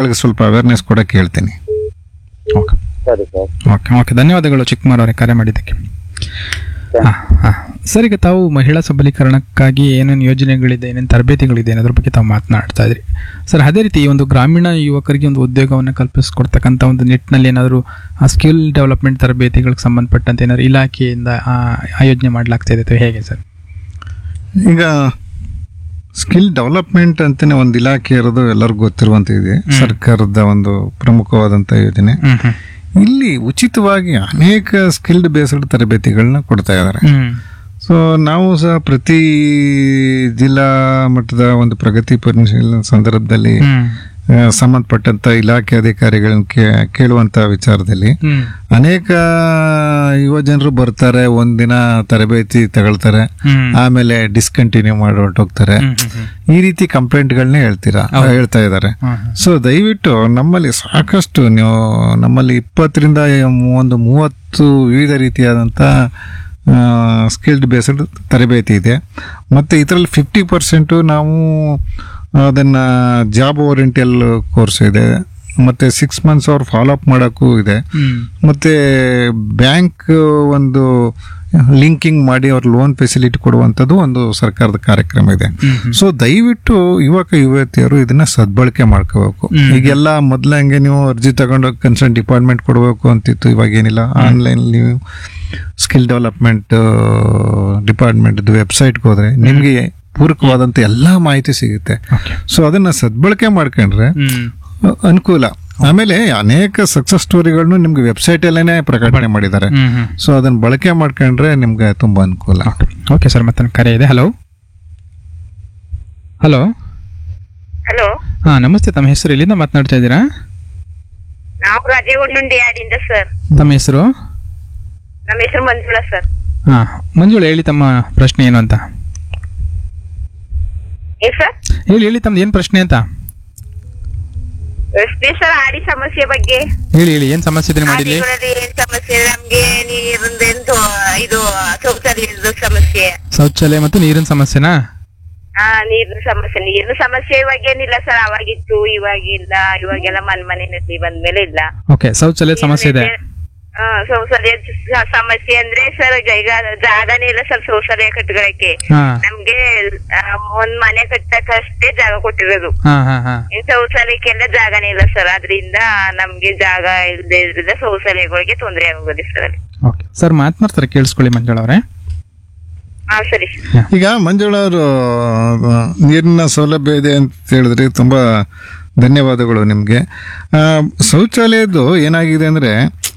ಜನಗಳಿಗೆ ಸ್ವಲ್ಪ ಅವೇರ್ನೆಸ್ ಕೊಡಕ್ಕೆ ಹೇಳ್ತೀನಿ ಓಕೆ ಸರಿ ಸರ್ ಓಕೆ ಓಕೆ ಧನ್ಯವಾದಗಳು ಚಿಕ್ಕಮಾರ್ ಅವರೇ ಕರೆ ಮಾಡಿದ್ದಕ್ಕೆ ಹಾಂ ಹಾಂ ಸರ್ ಈಗ ತಾವು ಮಹಿಳಾ ಸಬಲೀಕರಣಕ್ಕಾಗಿ ಏನೇನು ಯೋಜನೆಗಳಿದೆ ಏನೇನು ತರಬೇತಿಗಳಿದೆ ಅನ್ನೋದ್ರ ಬಗ್ಗೆ ತಾವು ಮಾತನಾಡ್ತಾ ಇದ್ರಿ ಸರ್ ಅದೇ ರೀತಿ ಈ ಒಂದು ಗ್ರಾಮೀಣ ಯುವಕರಿಗೆ ಒಂದು ಉದ್ಯೋಗವನ್ನು ಕಲ್ಪಿಸ್ಕೊಡ್ತಕ್ಕಂಥ ಒಂದು ನಿಟ್ಟಿನಲ್ಲಿ ಏನಾದರೂ ಆ ಸ್ಕಿಲ್ ಡೆವಲಪ್ಮೆಂಟ್ ತರಬೇತಿಗಳಿಗೆ ಸಂಬಂಧಪಟ್ಟಂತೆ ಏನಾದ್ರು ಇಲಾಖೆಯಿಂದ ಆ, ಆಯೋಜನೆ ಮಾಡಲಾಗ್ತಾ ಇದೆ ಅಥವಾ ಹೇಗೆ ಸರ್ ಈಗ ಸ್ಕಿಲ್ ಡೆವಲಪ್ಮೆಂಟ್ ಅಂತಾನೆ ಒಂದು ಇಲಾಖೆ ಇರೋದು ಎಲ್ಲರಿಗೂ ಗೊತ್ತಿರುವಂತ ಇದೆ ಸರ್ಕಾರದ ಒಂದು ಪ್ರಮುಖವಾದಂತ ಯೋಜನೆ ಹ್ಮ್ ಹ್ಮ್ ಇಲ್ಲಿ ಉಚಿತವಾಗಿ ಅನೇಕ ಸ್ಕಿಲ್ಡ್ ಬೇಸ್ಡ್ ತರಬೇತಿಗಳನ್ನ ಕೊಡ್ತಾ ಇದ್ದಾರೆ ಹ್ಮ್ ಸೊ ನಾವು ಸಹ ಪ್ರತಿ ಜಿಲ್ಲಾ ಮಟ್ಟದ ಒಂದು ಪ್ರಗತಿ ಪರಿಶೀಲನೆ ಸಂದರ್ಭದಲ್ಲಿ ಹ್ಮ್ ಆ, ಸಂಬಂಧಪಟ್ಟಂತ ಇಲಾಖೆ ಅಧಿಕಾರಿಗಳನ್ನ ಕೇ- ಕೇಳುವಂತ ವಿಚಾರದಲ್ಲಿ ಹ್ಮ್ ಅನೇಕ ಯುವ ಜನರು ಬರ್ತಾರೆ ಒಂದಿನ ತರಬೇತಿ ತಗೊಳ್ತಾರೆ ಹ್ಮ್ ಆಮೇಲೆ ಡಿಸ್ಕಂಟಿನ್ಯೂ ಮಾಡಿ ಹೊರಟೋಗ್ತಾರೆ ಹ್ಮ್ ಹ್ಮ್ ಹ್ಮ್ ಈ ರೀತಿ ಕಂಪ್ಲೇಂಟ್ಗಳನ್ನೇ ಹೇಳ್ತೀರಾ ಹೇಳ್ತಾ ಇದ್ದಾರೆ ಹ್ಮ್ ಹ್ಮ್ ಸೊ ದಯವಿಟ್ಟು ನಮ್ಮಲ್ಲಿ ಸಾಕಷ್ಟು ನೀವು ನಮ್ಮಲ್ಲಿ ಇಪ್ಪತ್ತರಿಂದ ಒಂದು ಮೂವತ್ತು ವಿವಿಧ ರೀತಿಯಾದಂಥ ಸ್ಕಿಲ್ಡ್ ಬೇಸ್ಡ್ ತರಬೇತಿ ಇದೆ ಮತ್ತು ಇದರಲ್ಲಿ ಫಿಫ್ಟಿ ಪರ್ಸೆಂಟು ನಾವು ಅದನ್ನು ಜಾಬ್ ಓರಿಯೆಂಟಲ್ ಕೋರ್ಸ್ ಇದೆ ಮತ್ತು ಸಿಕ್ಸ್ ಮಂತ್ಸ್ ಅವ್ರು ಫಾಲೋ ಅಪ್ ಮಾಡೋಕ್ಕೂ ಇದೆ ಹ್ಮ್ ಮತ್ತೆ ಬ್ಯಾಂಕ್ ಒಂದು ಲಿಂಕಿಂಗ್ ಮಾಡಿ ಅವ್ರ ಲೋನ್ ಫೆಸಿಲಿಟಿ ಕೊಡುವಂಥದ್ದು ಒಂದು ಸರ್ಕಾರದ ಕಾರ್ಯಕ್ರಮ ಇದೆ ಸೊ ದಯವಿಟ್ಟು ಯುವಕ ಯುವತಿಯರು ಇದನ್ನ ಸದ್ಬಳಕೆ ಮಾಡ್ಕೋಬೇಕು ಈಗೆಲ್ಲ ಮೊದ್ಲಂಗೆ ನೀವು ಅರ್ಜಿ ತಗೊಂಡು ಕನ್ಸರ್ನ್ ಡಿಪಾರ್ಟ್ಮೆಂಟ್ ಕೊಡಬೇಕು ಅಂತಿತ್ತು ಇವಾಗ ಏನಿಲ್ಲ ಆನ್ಲೈನ್ ನೀವು ಸ್ಕಿಲ್ ಡೆವಲಪ್ಮೆಂಟ್ ಡಿಪಾರ್ಟ್ಮೆಂಟ್ ವೆಬ್ಸೈಟ್ಗೆ ಹೋದ್ರೆ ನಿಮಗೆ ಪೂರಕವಾದಂತ ಎಲ್ಲಾ ಮಾಹಿತಿ ಸಿಗುತ್ತೆ ಸೊ ಅದನ್ನ ಸದ್ಬಳಕೆ ಮಾಡ್ಕೊಂಡ್ರೆ ಹ್ಮ್ ಅ- ಅನುಕೂಲ ಆಮೇಲೆ ಅನೇಕ ಸಕ್ಸಸ್ ಸ್ಟೋರಿಗಳನ್ನು ನಿಮ್ಗೆ ವೆಬ್ಸೈಟ್ ಅಲ್ಲೇನೆ ಪ್ರಕಟಣೆ ಮಾಡಿದ್ದಾರೆ ಹ್ಮ್ ಹ್ಮ್ ಸೊ ಅದನ್ನ ಬಳಕೆ ಮಾಡ್ಕೊಂಡ್ರೆ ನಿಮ್ಗೆ ತುಂಬಾ ಅನುಕೂಲ ಓಕೆ ಸರ್ ಮತ್ತೆ ಕರೆ ಇದೆ ಹಲೋ ಹಲೋ ಹಲೋ ಹಾ ನಮಸ್ತೆ ತಮ್ಮ ಹೆಸರು ಎಲ್ಲಿಂದ ಮಾತನಾಡ್ತಾ ಇದ್ದೀರಾ ನಾವು ರಾಜೇಗುಂಡುಂಡಿ ಯಾಡಿಂದ ಸರ್ ತಮ್ಮ ಹೆಸರು ನಮ್ಮ ಹೆಸರು ಮಂಜುಳಾ ಸರ್ ಹಾ ಮಂಜುಳ ಹೇಳಿ ತಮ್ಮ ಪ್ರಶ್ನೆ ಏನು ಅಂತ ಏ ಸರ್ ಹೇಳಿ ಹೇಳಿ ತಮ್ದು ಏನು ಪ್ರಶ್ನೆ ಅಂತ ಎಷ್ಟೇ ಸರ್ ಆಡಿ ಸಮಸ್ಯೆ ಬಗ್ಗೆ ಹೇಳಿ ಹೇಳಿ ಏನು ಸಮಸ್ಯೆ ಇದೆ ಮಾಡಿಲ್ಲಿ ಆಡಿಗಳಲ್ಲಿ ಏನ್ ಸಮಸ್ಯೆ ನಮ್ಗೆ ನೀರಿಂದೇನು ಇದು ಶೌಚಾಲಯದ ಸಮಸ್ಯೆ ಶೌಚಾಲಯ ಮತ್ತು ನೀರಿನ ಸಮಸ್ಯೆನಾ ಹಾ ನೀರಿನ ಸಮಸ್ಯೆ ನೀರಿನ ಸಮಸ್ಯೆ ಇವಾಗ ಏನಿಲ್ಲ ಸರ್ ಅವಾಗಿತ್ತು ಇವಾಗಿಲ್ಲ ಇವಾಗೆಲ್ಲ ಮನ್ ಮನೆ ನಿರ್ತಿ ಬಂದ್ಮೇಲೆ ಇಲ್ಲ ಓಕೆ ಶೌಚಾಲಯದ ಸಮಸ್ಯೆ ಇದೆ ಹಾ ಶೌಚಾಲಯ ಸ- ಸಮಸ್ಯೆ ಅಂದ್ರೆ ಸರ್ ಈಗ ಜಾಗನೇ ಇಲ್ಲ ಸರ್ ಶೌಚಾಲಯ ಕಟ್ಕೊಳಕ್ಕೆ ಹಾ ನಮ್ಗೆ ಆ, ಒಂದ್ ಮನೆ ಕಟ್ಟಕ್ಕಷ್ಟೇ ಜಾಗ ಕೊಟ್ಟಿರೋದು ಹಾ ಹಾ ಹಾ ಈ ಶೌಚಾಲಯಕ್ಕೆಲ್ಲ ಜಾಗನೇ ಇಲ್ಲ ಸರ್ ಅದರಿಂದ ನಮ್ಗೆ ಜಾಗ ಇಲ್ಲದೆ ಇದ್ರಿಂದ ಶೌಚಾಲಯಗಳಿಗೆ ತೊಂದರೆ ಆಗೋದು ಸರ್ ಅಲ್ಲಿ ಓಕೆ ಸರ್ ಮಾತನಾಡ್ತಾರೆ ಕೇಳಿಸ್ಕೊಳ್ಳಿ ಮಂಜುಳ ಅವರೇ ಹಾ ಸರಿ ಈಗ ಮಂಜುಳಾ ಅವರು ನೀರಿನ ಸೌಲಭ್ಯ ಇದೆ ಅಂತ ಹೇಳಿದ್ರಿ ತುಂಬಾ ಧನ್ಯವಾದಗಳು ನಿಮಗೆ ಶೌಚಾಲಯದ್ದು ಏನಾಗಿದೆ ಅಂದ್ರೆ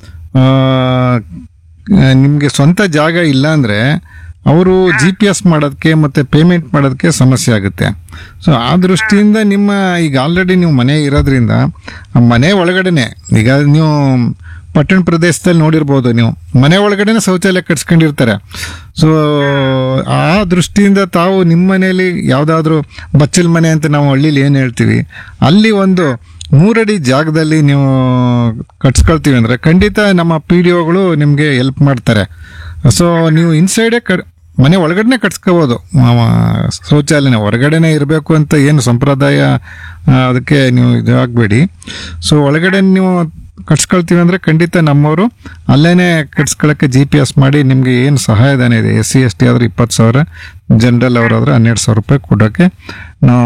ನಿಮಗೆ ಸ್ವಂತ ಜಾಗ ಇಲ್ಲ ಅಂದ್ರೆ ಅವರು ಜಿ ಪಿ ಎಸ್ ಮಾಡೋದಕ್ಕೆ ಮತ್ತೆ ಪೇಮೆಂಟ್ ಮಾಡೋದಕ್ಕೆ ಸಮಸ್ಯೆ ಆಗುತ್ತೆ ಸೊ ಆ ದೃಷ್ಟಿಯಿಂದ ನಿಮ್ಮ ಈಗ ಆಲ್ರೆಡಿ ನೀವು ಮನೆ ಇರೋದ್ರಿಂದ ಆ ಮನೆ ಒಳಗಡೆನೆ ಈಗ ನೀವು ಪಟ್ಟಣ ಪ್ರದೇಶದಲ್ಲಿ ನೋಡಿರ್ಬೋದು ನೀವು ಮನೆ ಒಳಗಡೆನೆ ಶೌಚಾಲಯ ಕಟ್ಸ್ಕೊಂಡಿರ್ತಾರೆ ಸೊ ಆ ದೃಷ್ಟಿಯಿಂದ ತಾವು ನಿಮ್ಮ ಮನೆಯಲ್ಲಿ ಯಾವುದಾದ್ರೂ ಬಚ್ಚಲ್ ಮನೆ ಅಂತ ನಾವು ಹಳ್ಳಿಲಿ ಏನು ಹೇಳ್ತೀವಿ ಅಲ್ಲಿ ಒಂದು ಮೂರಡಿ ಜಾಗದಲ್ಲಿ ನೀವು ಕಟ್ಸ್ಕೊಳ್ತೀವಿ ಅಂದ್ರೆ ಖಂಡಿತ ನಮ್ಮ ಪಿ ಡಿ ಒಗಳು ನಿಮಗೆ ಹೆಲ್ಪ್ ಮಾಡ್ತಾರೆ ಸೊ ನೀವು ಇನ್ಸೈಡೇ ಕ ಮನೆ ಒಳಗಡೆನೆ ಕಟ್ಸ್ಕೋಬೋದು ಶೌಚಾಲಯನ ಹೊರಗಡೆನೆ ಇರಬೇಕು ಅಂತ ಏನು ಸಂಪ್ರದಾಯ ಆ, ಅದಕ್ಕೆ ನೀವು ಇದು ಆಗಬೇಡಿ ಸೊ ಒಳಗಡೆ ನೀವು ಕಟ್ಸ್ಕೊಳ್ತೀವಿ ಅಂದ್ರೆ ಖಂಡಿತ ನಮ್ಮವರು ಅಲ್ಲೇನೆ ಕಟ್ಸ್ಕೊಳಕ್ಕೆ ಜಿ ಪಿ ಎಸ್ ಮಾಡಿ ನಿಮಗೆ ಏನು ಸಹಾಯಧನ ಇದೆ ಎಸ್ ಸಿ ಎಸ್ ಟಿ ಆದ್ರೆ ಇಪ್ಪತ್ತು ಸಾವಿರ ಜನರಲ್ ಅವರಾದ್ರೆ ಹನ್ನೆರಡು ಸಾವಿರ ರೂಪಾಯಿ ಕೊಡೋಕ್ಕೆ ನಾವು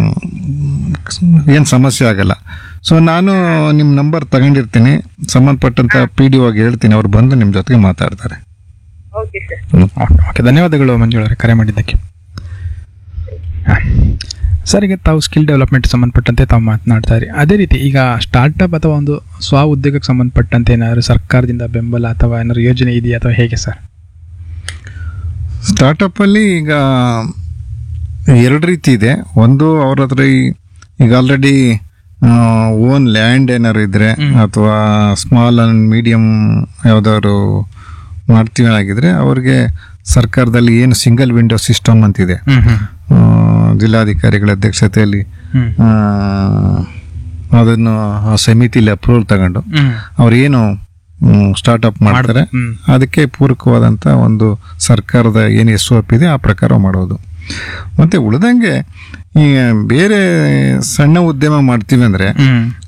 ಏನು ಸಮಸ್ಯೆ ಆಗಲ್ಲ ಸೊ ನಾನು ನಿಮ್ಮ ನಂಬರ್ ತಗೊಂಡಿರ್ತೀನಿ ಸಂಬಂಧಪಟ್ಟಂತ ಪಿ ಡಿ ಹೋಗಿ ಹೇಳ್ತೀನಿ ಅವ್ರು ಬಂದು ನಿಮ್ಮ ಜೊತೆಗೆ ಮಾತಾಡ್ತಾರೆ ಓಕೆ ಸರ್ ಓಕೆ ಓಕೆ ಧನ್ಯವಾದಗಳು ಮಂಜುಳ ಅವರೇ ಕರೆ ಮಾಡಿದ್ದಕ್ಕೆ ಹಾ. ಸರ್ ಈಗ ತಾವು ಸ್ಕಿಲ್ ಡೆವಲಪ್ಮೆಂಟ್ ಸಂಬಂಧಪಟ್ಟಂತೆ ತಾವು ಮಾತನಾಡ್ತಾ ಇರಿ ಅದೇ ರೀತಿ ಈಗ ಸ್ಟಾರ್ಟಪ್ ಅಥವಾ ಒಂದು ಸ್ವ ಉದ್ಯೋಗಕ್ಕೆ ಸಂಬಂಧಪಟ್ಟಂತೆ ಏನಾದ್ರು ಸರ್ಕಾರದಿಂದ ಬೆಂಬಲ ಅಥವಾ ಏನಾದ್ರು ಯೋಜನೆ ಇದೆಯಾ ಅಥವಾ ಹೇಗೆ ಸರ್ ಸ್ಟಾರ್ಟಪ್ ಅಲ್ಲಿ ಈಗ ಎರಡು ರೀತಿ ಇದೆ ಒಂದು ಅವ್ರ ಹತ್ರ ಈ- ಈಗ ಆಲ್ರೆಡಿ ಓನ್ ಲ್ಯಾಂಡ್ ಏನಾದ್ರು ಇದ್ರೆ ಅಥವಾ ಸ್ಮಾಲ್ ಅಂಡ್ ಮೀಡಿಯಂ ಯಾವ್ದಾದ್ರು ಮಾಡ್ತೀವಿ ಆಗಿದ್ರೆ ಅವ್ರಿಗೆ ಸರ್ಕಾರದಲ್ಲಿ ಏನು ಸಿಂಗಲ್ ವಿಂಡೋ ಸಿಸ್ಟಮ್ ಅಂತಿದೆ ಹ್ಮ್ ಹ್ಮ್ ಆ, ಜಿಲ್ಲಾಧಿಕಾರಿಗಳ ಅಧ್ಯಕ್ಷತೆಯಲ್ಲಿ ಹ್ಮ್ ಆ, ಅದನ್ನು ಆ ಸಮಿತಿಲಿ ಅಪ್ರೂವಲ್ ತಗೊಂಡು ಹ್ಮ್ ಅವ್ರು ಏನು ಸ್ಟಾರ್ಟ್ಅಪ್ ಮಾಡ್ತಾರೆ ಹ್ಮ್. ಅದಕ್ಕೆ ಪೂರಕವಾದಂಥ ಒಂದು ಸರ್ಕಾರದ ಏನು ಎಸ್ ಒ ಪಿ ಇದೆ ಆ ಪ್ರಕಾರ ಮಾಡೋದು ಮತ್ತೆ ಉಳಿದಂಗೆ ಈ ಬೇರೆ ಸಣ್ಣ ಉದ್ಯಮ ಮಾಡ್ತೀವಿ ಅಂದ್ರೆ ಹ್ಮ್